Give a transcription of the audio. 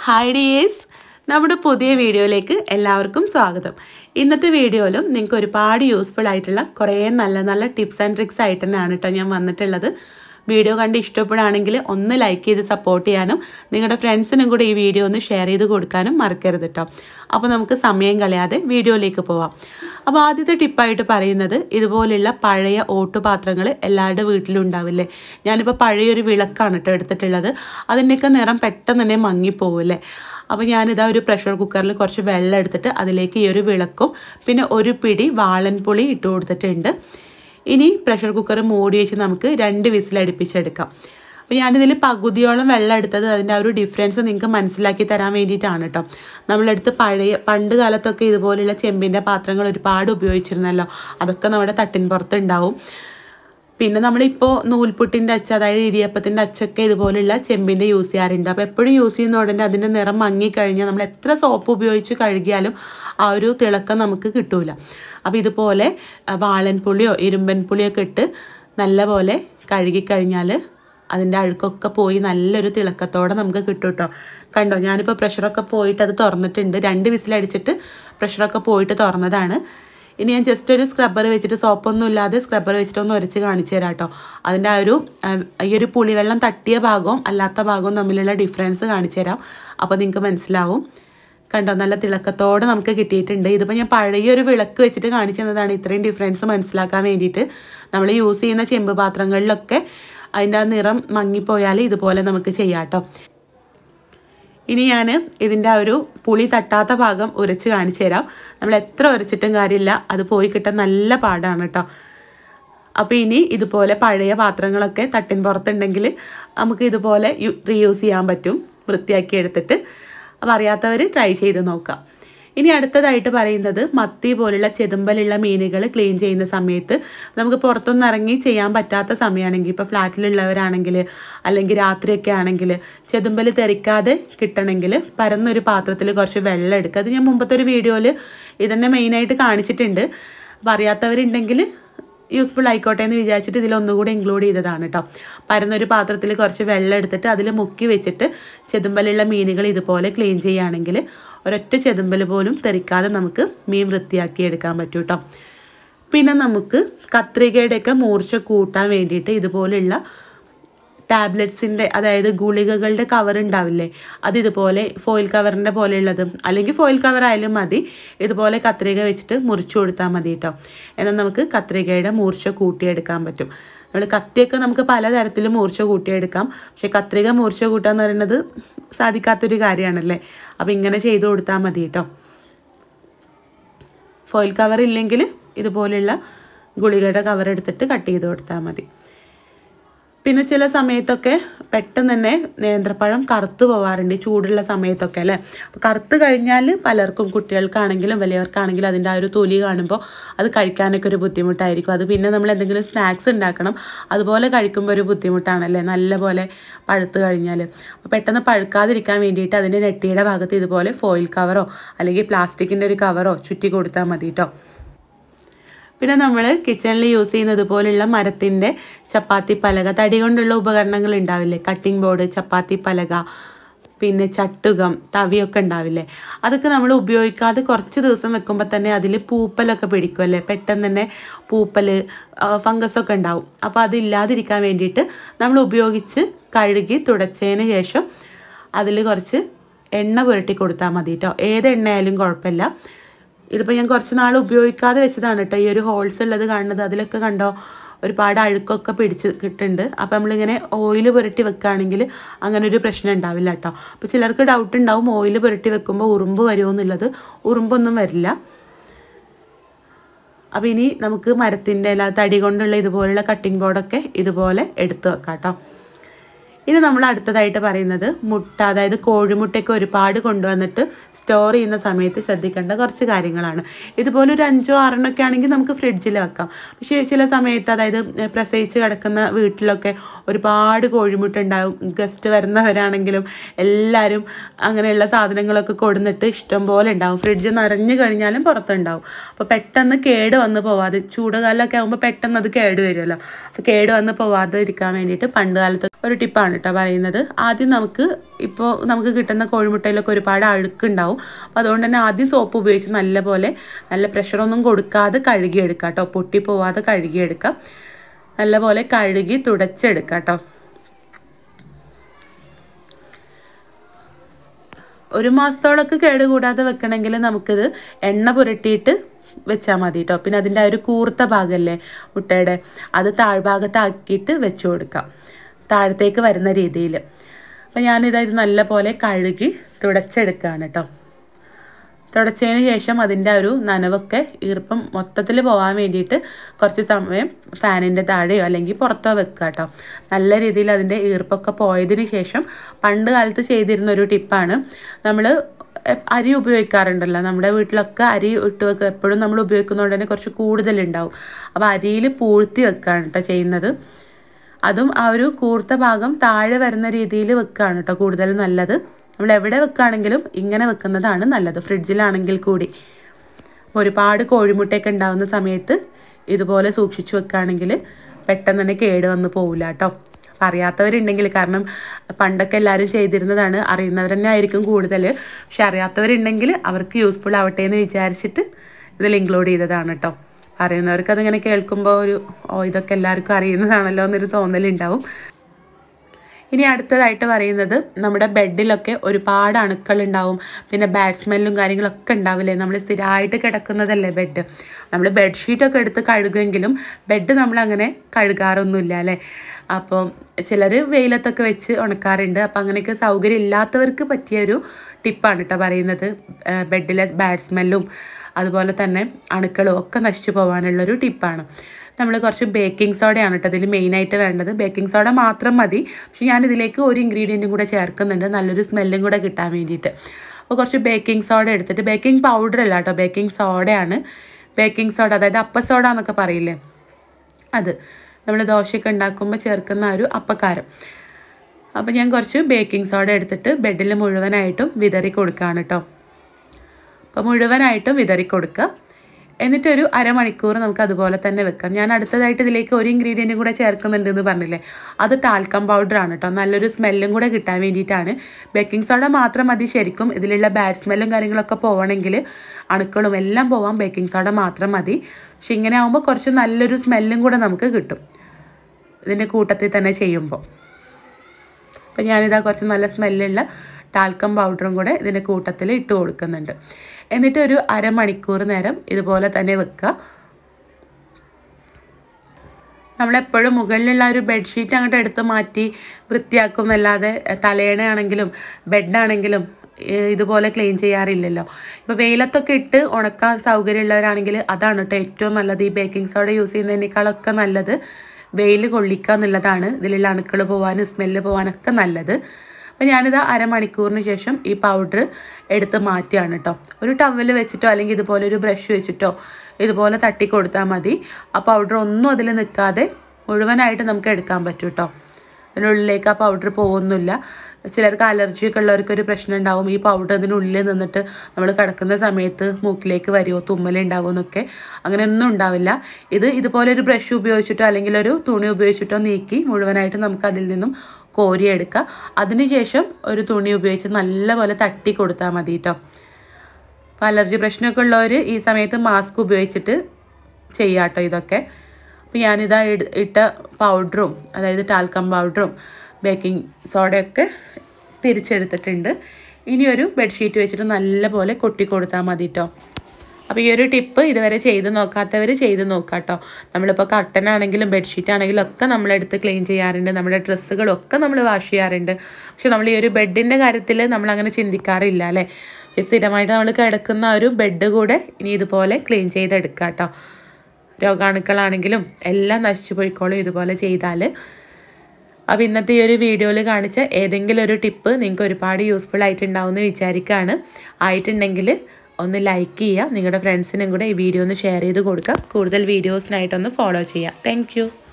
hi dears നമ്മുടെ പുതിയ വീഡിയോയിലേക്ക് എല്ലാവർക്കും സ്വാഗതം ഇന്നത്തെ വീഡിയോയിലും നിങ്ങൾക്ക് ഒരുപാട് യൂസ്ഫുൾ ആയിട്ടുള്ള കുറേ നല്ല നല്ല ടിപ്സ് ആൻഡ് ട്രിക്സ് ആയിട്ട് തന്നെയാണ് കേട്ടോ ഞാൻ വന്നിട്ടുള്ളത് വീഡിയോ കണ്ട് ഇഷ്ടപ്പെടുകയാണെങ്കിൽ ഒന്ന് ലൈക്ക് ചെയ്ത് സപ്പോർട്ട് ചെയ്യാനും നിങ്ങളുടെ ഫ്രണ്ട്സിനും കൂടി ഈ വീഡിയോ ഒന്ന് ഷെയർ ചെയ്ത് കൊടുക്കാനും മറക്കരുത് കേട്ടോ അപ്പോൾ നമുക്ക് സമയം കളയാതെ വീഡിയോയിലേക്ക് പോവാം അപ്പോൾ ആദ്യത്തെ ടിപ്പായിട്ട് പറയുന്നത് ഇതുപോലെയുള്ള പഴയ ഓട്ടുപാത്രങ്ങൾ എല്ലാവരുടെ വീട്ടിലും ഉണ്ടാവില്ലേ ഞാനിപ്പോൾ പഴയൊരു വിളക്കാണ് കേട്ടോ എടുത്തിട്ടുള്ളത് അതിൻ്റെയൊക്കെ നിറം പെട്ടെന്ന് തന്നെ മങ്ങിപ്പോവില്ലേ അപ്പോൾ ഞാനിതാ ഒരു പ്രഷർ കുക്കറിൽ കുറച്ച് വെള്ളം എടുത്തിട്ട് അതിലേക്ക് ഈ ഒരു വിളക്കും പിന്നെ ഒരു പിടി വാളൻപുളി ഇട്ട് കൊടുത്തിട്ടുണ്ട് ഇനി പ്രഷർ കുക്കർ മൂടി വെച്ച് നമുക്ക് രണ്ട് വിസിലടുപ്പിച്ചെടുക്കാം അപ്പോൾ ഞാനിതിൽ പകുതിയോളം വെള്ളം എടുത്തത് അതിൻ്റെ ആ ഒരു ഡിഫറൻസ് നിങ്ങൾക്ക് മനസ്സിലാക്കി തരാൻ വേണ്ടിയിട്ടാണ് കേട്ടോ നമ്മളെടുത്ത് പഴയ പണ്ട് കാലത്തൊക്കെ ഇതുപോലെയുള്ള ചെമ്പിൻ്റെ പാത്രങ്ങൾ ഒരുപാട് ഉപയോഗിച്ചിരുന്നല്ലോ അതൊക്കെ നമ്മുടെ തട്ടിൻ പുറത്ത് ഉണ്ടാവും പിന്നെ നമ്മളിപ്പോൾ നൂൽപുട്ടിൻ്റെ അച്ച് അതായത് ഇടിയപ്പത്തിൻ്റെ അച്ചൊക്കെ ഇതുപോലുള്ള ചെമ്പിൻ്റെ യൂസ് ചെയ്യാറുണ്ട് അപ്പോൾ എപ്പോഴും യൂസ് ചെയ്യുന്ന ഉടനെ അതിൻ്റെ നിറം മങ്ങിക്കഴിഞ്ഞാൽ നമ്മൾ എത്ര സോപ്പ് ഉപയോഗിച്ച് കഴുകിയാലും ആ ഒരു തിളക്കം നമുക്ക് കിട്ടൂല അപ്പോൾ ഇതുപോലെ വാളൻപുളിയോ ഇരുമ്പൻ പുളിയൊക്കെ ഇട്ട് നല്ലപോലെ കഴുകിക്കഴിഞ്ഞാൽ അതിൻ്റെ അഴുക്കൊക്കെ പോയി നല്ലൊരു തിളക്കത്തോടെ നമുക്ക് കിട്ടും കേട്ടോ കണ്ടോ ഞാനിപ്പോൾ പ്രഷറൊക്കെ പോയിട്ട് അത് തുറന്നിട്ടുണ്ട് രണ്ട് വിസിലടിച്ചിട്ട് പ്രഷറൊക്കെ പോയിട്ട് തുറന്നതാണ് ഇനി ഞാൻ ജസ്റ്റ് ഒരു സ്ക്രബ്ബർ വെച്ചിട്ട് സോപ്പൊന്നും ഇല്ലാതെ സ്ക്രബ്ബർ വെച്ചിട്ട് ഒന്ന് ഉരച്ച് കാണിച്ചു തരാം കേട്ടോ അതിൻ്റെ ആ ഒരു ഈ ഒരു പുളിവെള്ളം തട്ടിയ ഭാഗവും അല്ലാത്ത ഭാഗവും തമ്മിലുള്ള ഡിഫറൻസ് കാണിച്ചു തരാം അപ്പോൾ നിങ്ങൾക്ക് മനസ്സിലാവും കണ്ടോ നല്ല തിളക്കത്തോടെ നമുക്ക് കിട്ടിയിട്ടുണ്ട് ഇതിപ്പോൾ ഞാൻ പഴയ ഒരു വിളക്ക് വെച്ചിട്ട് കാണിച്ചു തന്നതാണ് ഇത്രയും ഡിഫറൻസ് മനസ്സിലാക്കാൻ വേണ്ടിയിട്ട് നമ്മൾ യൂസ് ചെയ്യുന്ന ചെമ്പ് പാത്രങ്ങളിലൊക്കെ അതിൻ്റെ ആ നിറം മങ്ങിപ്പോയാൽ ഇതുപോലെ നമുക്ക് ചെയ്യാം കേട്ടോ ഇനി ഞാൻ ഇതിൻ്റെ ആ ഒരു പുളി തട്ടാത്ത ഭാഗം ഉരച്ച് കാണിച്ചു തരാം നമ്മൾ എത്ര ഉരച്ചിട്ടും കാര്യമില്ല അത് പോയി കിട്ടാൻ നല്ല പാടാണ് കേട്ടോ അപ്പോൾ ഇനി ഇതുപോലെ പഴയ പാത്രങ്ങളൊക്കെ തട്ടിൻ പുറത്തുണ്ടെങ്കിൽ നമുക്ക് ഇതുപോലെ യു റീയൂസ് ചെയ്യാൻ പറ്റും വൃത്തിയാക്കി എടുത്തിട്ട് അപ്പോൾ അറിയാത്തവർ ട്രൈ ചെയ്ത് നോക്കാം ഇനി അടുത്തതായിട്ട് പറയുന്നത് മത്തി പോലുള്ള ചെതുമ്പലുള്ള മീനുകൾ ക്ലീൻ ചെയ്യുന്ന സമയത്ത് നമുക്ക് പുറത്തൊന്നും ഇറങ്ങി ചെയ്യാൻ പറ്റാത്ത സമയമാണെങ്കിൽ ഇപ്പോൾ ഫ്ലാറ്റിലുള്ളവരാണെങ്കിൽ അല്ലെങ്കിൽ രാത്രിയൊക്കെ ആണെങ്കിൽ ചെതുമ്പൽ തെറിക്കാതെ കിട്ടണമെങ്കിൽ പരന്നൊരു പാത്രത്തിൽ കുറച്ച് വെള്ളം എടുക്കുക അത് ഞാൻ മുമ്പത്തെ ഒരു വീഡിയോയിൽ ഇതന്നെ മെയിനായിട്ട് കാണിച്ചിട്ടുണ്ട് അപ്പോൾ അറിയാത്തവരുണ്ടെങ്കിൽ യൂസ്ഫുൾ ആയിക്കോട്ടെ എന്ന് വിചാരിച്ചിട്ട് ഇതിലൊന്നുകൂടി ഇൻക്ലൂഡ് ചെയ്തതാണ് കേട്ടോ പരന്നൊരു പാത്രത്തിൽ കുറച്ച് വെള്ളം എടുത്തിട്ട് അതിൽ മുക്കി വെച്ചിട്ട് ചെതുമ്പലുള്ള മീനുകൾ ഇതുപോലെ ക്ലീൻ ചെയ്യുകയാണെങ്കിൽ ഒരൊറ്റ ചെതുമ്പൽ പോലും തെറിക്കാതെ നമുക്ക് മീൻ വൃത്തിയാക്കി എടുക്കാൻ പറ്റും കേട്ടോ പിന്നെ നമുക്ക് കത്രികയുടെയൊക്കെ മൂർച്ച കൂട്ടാൻ വേണ്ടിയിട്ട് ഇതുപോലുള്ള ടാബ്ലറ്റ്സിൻ്റെ അതായത് ഗുളികകളുടെ കവർ ഉണ്ടാവില്ലേ അത് ഇതുപോലെ ഫോയിൽ കവറിൻ്റെ പോലെയുള്ളത് അല്ലെങ്കിൽ ഫോയിൽ കവർ ആയാലും മതി ഇതുപോലെ കത്രിക വെച്ചിട്ട് മുറിച്ചു കൊടുത്താൽ മതി കേട്ടോ എന്നാൽ നമുക്ക് കത്രികയുടെ മൂർച്ച കൂട്ടിയെടുക്കാൻ പറ്റും നമ്മൾ കത്തിയൊക്കെ നമുക്ക് പലതരത്തിൽ മൂർച്ച കൂട്ടിയെടുക്കാം പക്ഷെ കത്രിക മൂർച്ച കൂട്ടുക എന്ന് പറയുന്നത് സാധിക്കാത്തൊരു കാര്യമാണല്ലേ അപ്പോൾ ഇങ്ങനെ ചെയ്തു കൊടുത്താൽ മതി കേട്ടോ ഫോയിൽ കവർ ഇല്ലെങ്കിൽ ഇതുപോലെയുള്ള ഗുളികയുടെ കവർ എടുത്തിട്ട് കട്ട് ചെയ്ത് കൊടുത്താൽ മതി പിന്നെ ചില സമയത്തൊക്കെ പെട്ടെന്ന് തന്നെ നേന്ത്രപ്പഴം കറുത്ത് പോവാറുണ്ട് ചൂടുള്ള സമയത്തൊക്കെ അല്ലേ അപ്പോൾ കറുത്ത് കഴിഞ്ഞാൽ പലർക്കും കുട്ടികൾക്കാണെങ്കിലും വലിയവർക്കാണെങ്കിലും അതിൻ്റെ ആ ഒരു തൊലി കാണുമ്പോൾ അത് കഴിക്കാനൊക്കെ ഒരു ബുദ്ധിമുട്ടായിരിക്കും അത് പിന്നെ നമ്മൾ എന്തെങ്കിലും സ്നാക്സ് ഉണ്ടാക്കണം അതുപോലെ കഴിക്കുമ്പോൾ ഒരു ബുദ്ധിമുട്ടാണല്ലേ നല്ലപോലെ പഴുത്ത് കഴിഞ്ഞാൽ അപ്പോൾ പെട്ടെന്ന് പഴുക്കാതിരിക്കാൻ വേണ്ടിയിട്ട് അതിൻ്റെ നെട്ടിയുടെ ഭാഗത്ത് ഇതുപോലെ ഫോയിൽ കവറോ അല്ലെങ്കിൽ പ്ലാസ്റ്റിക്കിൻ്റെ ഒരു കവറോ ചുറ്റി കൊടുത്താൽ മതി കേട്ടോ പിന്നെ നമ്മൾ കിച്ചണിൽ യൂസ് ചെയ്യുന്നത് പോലുള്ള മരത്തിൻ്റെ ചപ്പാത്തി പലക തടി കൊണ്ടുള്ള ഉപകരണങ്ങൾ ഉണ്ടാവില്ലേ കട്ടിംഗ് ബോർഡ് ചപ്പാത്തി പലക പിന്നെ ചട്ടുകം തവിയൊക്കെ ഉണ്ടാവില്ലേ അതൊക്കെ നമ്മൾ ഉപയോഗിക്കാതെ കുറച്ച് ദിവസം വെക്കുമ്പോൾ തന്നെ അതിൽ പൂപ്പലൊക്കെ പിടിക്കുമല്ലേ പെട്ടെന്ന് തന്നെ പൂപ്പൽ ഫംഗസൊക്കെ ഉണ്ടാവും അപ്പോൾ അതില്ലാതിരിക്കാൻ വേണ്ടിയിട്ട് നമ്മൾ ഉപയോഗിച്ച് കഴുകി തുടച്ചതിന് ശേഷം അതിൽ കുറച്ച് എണ്ണ പുരട്ടി കൊടുത്താൽ മതി കേട്ടോ ഏത് എണ്ണയായാലും കുഴപ്പമില്ല ഇതിപ്പോൾ ഞാൻ കുറച്ച് നാൾ ഉപയോഗിക്കാതെ വെച്ചതാണ് കേട്ടോ ഈ ഒരു ഹോൾസ് ഉള്ളത് കാണുന്നത് അതിലൊക്കെ കണ്ടോ ഒരുപാട് അഴുക്കൊക്കെ പിടിച്ച് കിട്ടുന്നുണ്ട് അപ്പോൾ നമ്മളിങ്ങനെ ഓയിൽ പുരട്ടി വെക്കുകയാണെങ്കിൽ അങ്ങനെ ഒരു പ്രശ്നം ഉണ്ടാവില്ല കേട്ടോ അപ്പോൾ ചിലർക്ക് ഡൗട്ട് ഉണ്ടാവും ഓയിൽ പുരട്ടി വെക്കുമ്പോൾ ഉറുമ്പ് വരുമോ എന്നുള്ളത് ഉറുമ്പൊന്നും വരില്ല അപ്പോൾ ഇനി നമുക്ക് മരത്തിൻ്റെ അല്ല തടി കൊണ്ടുള്ള ഇതുപോലുള്ള കട്ടിംഗ് ബോർഡൊക്കെ ഇതുപോലെ എടുത്ത് വെക്കാം കേട്ടോ ഇനി നമ്മൾ അടുത്തതായിട്ട് പറയുന്നത് മുട്ട അതായത് കോഴിമുട്ടയൊക്കെ ഒരുപാട് കൊണ്ടുവന്നിട്ട് സ്റ്റോർ ചെയ്യുന്ന സമയത്ത് ശ്രദ്ധിക്കേണ്ട കുറച്ച് കാര്യങ്ങളാണ് ഇതുപോലെ ഒരു അഞ്ചോ ആറെണ്ണമൊക്കെ ആണെങ്കിൽ നമുക്ക് ഫ്രിഡ്ജിൽ വെക്കാം പക്ഷേ ചില സമയത്ത് അതായത് പ്രസവിച്ച് കിടക്കുന്ന വീട്ടിലൊക്കെ ഒരുപാട് കോഴിമുട്ട ഉണ്ടാവും ഗസ്റ്റ് വരുന്നവരാണെങ്കിലും എല്ലാവരും അങ്ങനെയുള്ള സാധനങ്ങളൊക്കെ കൊടുന്നിട്ട് ഇഷ്ടം പോലെ ഉണ്ടാവും ഫ്രിഡ്ജ് നിറഞ്ഞു കഴിഞ്ഞാലും പുറത്തുണ്ടാവും അപ്പോൾ പെട്ടെന്ന് കേട് വന്ന് പോവാതെ ചൂടുകാലമൊക്കെ ആകുമ്പോൾ പെട്ടെന്ന് അത് കേട് വരുമല്ലോ അപ്പോൾ കേട് വന്ന് പോവാതെ ഇരിക്കാൻ വേണ്ടിയിട്ട് പണ്ട് കാലത്ത് ഒരു ടിപ്പാണ് കേട്ടോ പറയുന്നത് ആദ്യം നമുക്ക് ഇപ്പോൾ നമുക്ക് കിട്ടുന്ന കോഴിമുട്ടയിലൊക്കെ ഒരുപാട് അഴുക്കുണ്ടാവും അപ്പോൾ അതുകൊണ്ട് തന്നെ ആദ്യം സോപ്പ് ഉപയോഗിച്ച് നല്ലപോലെ നല്ല പ്രഷറൊന്നും കൊടുക്കാതെ കഴുകിയെടുക്കാം കേട്ടോ പൊട്ടിപ്പോവാതെ കഴുകിയെടുക്കാം നല്ലപോലെ കഴുകി തുടച്ചെടുക്കാം കേട്ടോ ഒരു മാസത്തോളൊക്കെ കേടുകൂടാതെ വെക്കണമെങ്കിൽ നമുക്കിത് എണ്ണ പുരട്ടിയിട്ട് വെച്ചാൽ മതി കേട്ടോ പിന്നെ അതിൻ്റെ ആ ഒരു കൂർത്ത ഭാഗമല്ലേ മുട്ടയുടെ അത് താഴ്ഭാഗത്താക്കിയിട്ട് വെച്ച് കൊടുക്കാം താഴത്തേക്ക് വരുന്ന രീതിയിൽ അപ്പം ഞാനിതാ ഇത് നല്ലപോലെ കഴുകി തുടച്ചെടുക്കുകയാണ് കേട്ടോ തുടച്ചതിന് ശേഷം അതിൻ്റെ ഒരു നനവൊക്കെ ഈർപ്പം മൊത്തത്തിൽ പോകാൻ വേണ്ടിയിട്ട് കുറച്ച് സമയം ഫാനിൻ്റെ താഴെയോ അല്ലെങ്കിൽ പുറത്തോ വെക്കുക കേട്ടോ നല്ല രീതിയിൽ അതിൻ്റെ ഈർപ്പൊക്കെ പോയതിന് ശേഷം പണ്ട് കാലത്ത് ചെയ്തിരുന്ന ഒരു ടിപ്പാണ് നമ്മൾ അരി ഉപയോഗിക്കാറുണ്ടല്ലോ നമ്മുടെ വീട്ടിലൊക്കെ അരി ഇട്ട് വെക്കുക എപ്പോഴും നമ്മൾ ഉപയോഗിക്കുന്നതുകൊണ്ട് തന്നെ കുറച്ച് കൂടുതലുണ്ടാവും അപ്പോൾ അരിയിൽ പൂഴ്ത്തി വെക്കുകയാണ് കേട്ടോ ചെയ്യുന്നത് അതും ആ ഒരു കൂർത്ത ഭാഗം താഴെ വരുന്ന രീതിയിൽ വെക്കുകയാണ് കേട്ടോ കൂടുതൽ നല്ലത് നമ്മൾ എവിടെ വെക്കുകയാണെങ്കിലും ഇങ്ങനെ വെക്കുന്നതാണ് നല്ലത് ഫ്രിഡ്ജിലാണെങ്കിൽ കൂടി ഒരുപാട് കോഴിമുട്ടയൊക്കെ ഉണ്ടാകുന്ന സമയത്ത് ഇതുപോലെ സൂക്ഷിച്ചു വെക്കുകയാണെങ്കിൽ പെട്ടെന്ന് തന്നെ കേട് വന്ന് പോവില്ല കേട്ടോ അപ്പം അറിയാത്തവരുണ്ടെങ്കിൽ കാരണം പണ്ടൊക്കെ എല്ലാവരും ചെയ്തിരുന്നതാണ് അറിയുന്നവർ തന്നെ ആയിരിക്കും കൂടുതൽ പക്ഷെ അറിയാത്തവരുണ്ടെങ്കിൽ അവർക്ക് യൂസ്ഫുൾ ആവട്ടെ എന്ന് വിചാരിച്ചിട്ട് ഇതിൽ ഇൻക്ലൂഡ് ചെയ്തതാണ് കേട്ടോ അറിയുന്നവർക്ക് അതിങ്ങനെ കേൾക്കുമ്പോൾ ഒരു ഓ ഇതൊക്കെ എല്ലാവർക്കും അറിയുന്നതാണല്ലോ എന്നൊരു തോന്നലുണ്ടാവും ഇനി അടുത്തതായിട്ട് പറയുന്നത് നമ്മുടെ ബെഡിലൊക്കെ ഒരുപാട് അണുക്കളുണ്ടാവും പിന്നെ ബാഡ് സ്മെല്ലും കാര്യങ്ങളൊക്കെ ഉണ്ടാവില്ലേ നമ്മൾ സ്ഥിരമായിട്ട് കിടക്കുന്നതല്ലേ ബെഡ് നമ്മൾ ബെഡ്ഷീറ്റൊക്കെ എടുത്ത് കഴുകുമെങ്കിലും ബെഡ് നമ്മളങ്ങനെ കഴുകാറൊന്നുമില്ല അല്ലേ അപ്പോൾ ചിലർ വെയിലത്തൊക്കെ വെച്ച് ഉണക്കാറുണ്ട് അപ്പോൾ അങ്ങനെയൊക്കെ സൗകര്യം ഇല്ലാത്തവർക്ക് പറ്റിയൊരു ടിപ്പാണ് കേട്ടോ പറയുന്നത് ബെഡിലെ ബാഡ് സ്മെല്ലും അതുപോലെ തന്നെ അണുക്കളും ഒക്കെ നശിച്ചു പോകാനുള്ളൊരു ടിപ്പാണ് നമ്മൾ കുറച്ച് ബേക്കിംഗ് സോഡയാണ് കേട്ടോ ഇതിൽ മെയിനായിട്ട് വേണ്ടത് ബേക്കിംഗ് സോഡ മാത്രം മതി പക്ഷെ ഞാൻ ഇതിലേക്ക് ഒരു ഇൻഗ്രീഡിയൻറ്റും കൂടെ ചേർക്കുന്നുണ്ട് നല്ലൊരു സ്മെല്ലും കൂടെ കിട്ടാൻ വേണ്ടിയിട്ട് അപ്പോൾ കുറച്ച് ബേക്കിംഗ് സോഡ എടുത്തിട്ട് ബേക്കിംഗ് പൗഡർ അല്ല കേട്ടോ ബേക്കിംഗ് സോഡയാണ് ബേക്കിംഗ് സോഡ അതായത് അപ്പ സോഡ എന്നൊക്കെ പറയില്ലേ അത് നമ്മൾ ദോശയൊക്കെ ഉണ്ടാക്കുമ്പോൾ ചേർക്കുന്ന ആ ഒരു അപ്പക്കാരം അപ്പോൾ ഞാൻ കുറച്ച് ബേക്കിംഗ് സോഡ എടുത്തിട്ട് ബെഡിൽ മുഴുവനായിട്ടും വിതറി കൊടുക്കുകയാണ് കേട്ടോ അപ്പോൾ മുഴുവനായിട്ടും വിതറി കൊടുക്കുക എന്നിട്ടൊരു അരമണിക്കൂർ നമുക്ക് അതുപോലെ തന്നെ വെക്കാം ഞാൻ അടുത്തതായിട്ട് ഇതിലേക്ക് ഒരു ഇൻഗ്രീഡിയൻറ്റും കൂടെ ചേർക്കുന്നുണ്ട് എന്ന് പറഞ്ഞില്ലേ അത് ടാൽക്കം പൗഡറാണ് കേട്ടോ നല്ലൊരു സ്മെല്ലും കൂടെ കിട്ടാൻ വേണ്ടിയിട്ടാണ് ബേക്കിംഗ് സോഡ മാത്രം മതി ശരിക്കും ഇതിലുള്ള ബാഡ് സ്മെല്ലും കാര്യങ്ങളൊക്കെ പോകണമെങ്കിൽ അണുക്കളും എല്ലാം പോവാൻ ബേക്കിംഗ് സോഡ മാത്രം മതി പക്ഷെ ഇങ്ങനെ ആകുമ്പോൾ കുറച്ച് നല്ലൊരു സ്മെല്ലും കൂടെ നമുക്ക് കിട്ടും ഇതിൻ്റെ കൂട്ടത്തിൽ തന്നെ ചെയ്യുമ്പോൾ അപ്പം ഞാനിതാ കുറച്ച് നല്ല സ്മെല്ലുള്ള ടാൽക്കം പൗഡറും കൂടെ ഇതിൻ്റെ കൂട്ടത്തിൽ ഇട്ട് കൊടുക്കുന്നുണ്ട് എന്നിട്ട് ഒരു അരമണിക്കൂർ നേരം ഇതുപോലെ തന്നെ വെക്കുക നമ്മളെപ്പോഴും മുകളിലുള്ള ഒരു ബെഡ്ഷീറ്റ് അങ്ങോട്ട് എടുത്ത് മാറ്റി വൃത്തിയാക്കും എന്നല്ലാതെ തലയണയാണെങ്കിലും ബെഡാണെങ്കിലും ഇതുപോലെ ക്ലീൻ ചെയ്യാറില്ലല്ലോ ഇപ്പോൾ വെയിലത്തൊക്കെ ഇട്ട് ഉണക്കാൻ സൗകര്യമുള്ളവരാണെങ്കിൽ അതാണ് കേട്ടോ ഏറ്റവും നല്ലത് ഈ ബേക്കിംഗ് സോഡ യൂസ് ചെയ്യുന്നതിനേക്കാളൊക്കെ നല്ലത് വെയിൽ കൊള്ളിക്കുക എന്നുള്ളതാണ് ഇതിലുള്ള അണുക്കൾ പോകാനും സ്മെല്ല് പോകാനൊക്കെ നല്ലത് അപ്പോൾ ഞാനിത് അരമണിക്കൂറിന് ശേഷം ഈ പൗഡർ എടുത്ത് മാറ്റുകയാണ് കേട്ടോ ഒരു ടവൽ വെച്ചിട്ടോ അല്ലെങ്കിൽ ഇതുപോലെ ഒരു ബ്രഷ് വെച്ചിട്ടോ ഇതുപോലെ തട്ടി കൊടുത്താൽ മതി ആ പൗഡർ ഒന്നും അതിൽ നിൽക്കാതെ മുഴുവനായിട്ട് നമുക്ക് എടുക്കാൻ പറ്റും കേട്ടോ അതിനുള്ളിലേക്ക് ആ പൗഡർ പോകുന്നില്ല ചിലർക്ക് അലർജി ഒക്കെ ഉള്ളവർക്ക് ഒരു പ്രശ്നം ഉണ്ടാവും ഈ പൗഡർ അതിനുള്ളിൽ നിന്നിട്ട് നമ്മൾ കിടക്കുന്ന സമയത്ത് മൂക്കിലേക്ക് വരുമോ തുമ്മലുണ്ടാവുമോ എന്നൊക്കെ അങ്ങനെയൊന്നും ഉണ്ടാവില്ല ഇത് ഇതുപോലെ ഒരു ബ്രഷ് ഉപയോഗിച്ചിട്ടോ അല്ലെങ്കിൽ ഒരു തുണി ഉപയോഗിച്ചിട്ടോ നീക്കി മുഴുവനായിട്ട് നമുക്ക് അതിൽ നിന്നും കോരിയെടുക്കുക അതിനുശേഷം ഒരു തുണി ഉപയോഗിച്ച് നല്ലപോലെ തട്ടി കൊടുത്താൽ മതി കേട്ടോ അപ്പോൾ അലർജി പ്രശ്നമൊക്കെ ഉള്ളവർ ഈ സമയത്ത് മാസ്ക് ഉപയോഗിച്ചിട്ട് ചെയ്യാട്ടോ ഇതൊക്കെ അപ്പോൾ ഞാനിതാ ഇട്ട പൗഡറും അതായത് ടാൽക്കം പൗഡറും ബേക്കിംഗ് സോഡയൊക്കെ തിരിച്ചെടുത്തിട്ടുണ്ട് ഇനി ഒരു ബെഡ്ഷീറ്റ് വെച്ചിട്ട് നല്ലപോലെ കൊട്ടി കൊടുത്താൽ മതി കേട്ടോ അപ്പോൾ ഈ ഒരു ടിപ്പ് ഇതുവരെ ചെയ്ത് നോക്കാത്തവർ ചെയ്ത് നോക്കാം കേട്ടോ നമ്മളിപ്പോൾ കർട്ടൻ ആണെങ്കിലും ബെഡ്ഷീറ്റ് ആണെങ്കിലും ഒക്കെ നമ്മളെടുത്ത് ക്ലീൻ ചെയ്യാറുണ്ട് നമ്മുടെ ഡ്രസ്സുകളൊക്കെ നമ്മൾ വാഷ് ചെയ്യാറുണ്ട് പക്ഷെ നമ്മൾ ഈ ഒരു ബെഡിൻ്റെ കാര്യത്തിൽ നമ്മൾ അങ്ങനെ ചിന്തിക്കാറില്ല അല്ലേ പക്ഷെ സ്ഥിരമായിട്ട് നമ്മൾ കിടക്കുന്ന ആ ഒരു ബെഡ് കൂടെ ഇനി ഇതുപോലെ ക്ലീൻ ചെയ്തെടുക്കാം കേട്ടോ രോഗാണുക്കളാണെങ്കിലും എല്ലാം നശിച്ചു പോയിക്കോളും ഇതുപോലെ ചെയ്താൽ അപ്പോൾ ഇന്നത്തെ ഈ ഒരു വീഡിയോയിൽ കാണിച്ച ഏതെങ്കിലും ഒരു ടിപ്പ് നിങ്ങൾക്ക് ഒരുപാട് യൂസ്ഫുൾ ആയിട്ടുണ്ടാവും എന്ന് വിചാരിക്കുകയാണ് ആയിട്ടുണ്ടെങ്കിൽ ഒന്ന് ലൈക്ക് ചെയ്യുക നിങ്ങളുടെ ഫ്രണ്ട്സിനും കൂടെ ഈ വീഡിയോ ഒന്ന് ഷെയർ ചെയ്ത് കൊടുക്കുക കൂടുതൽ വീഡിയോസിനായിട്ടൊന്ന് ഫോളോ ചെയ്യുക താങ്ക്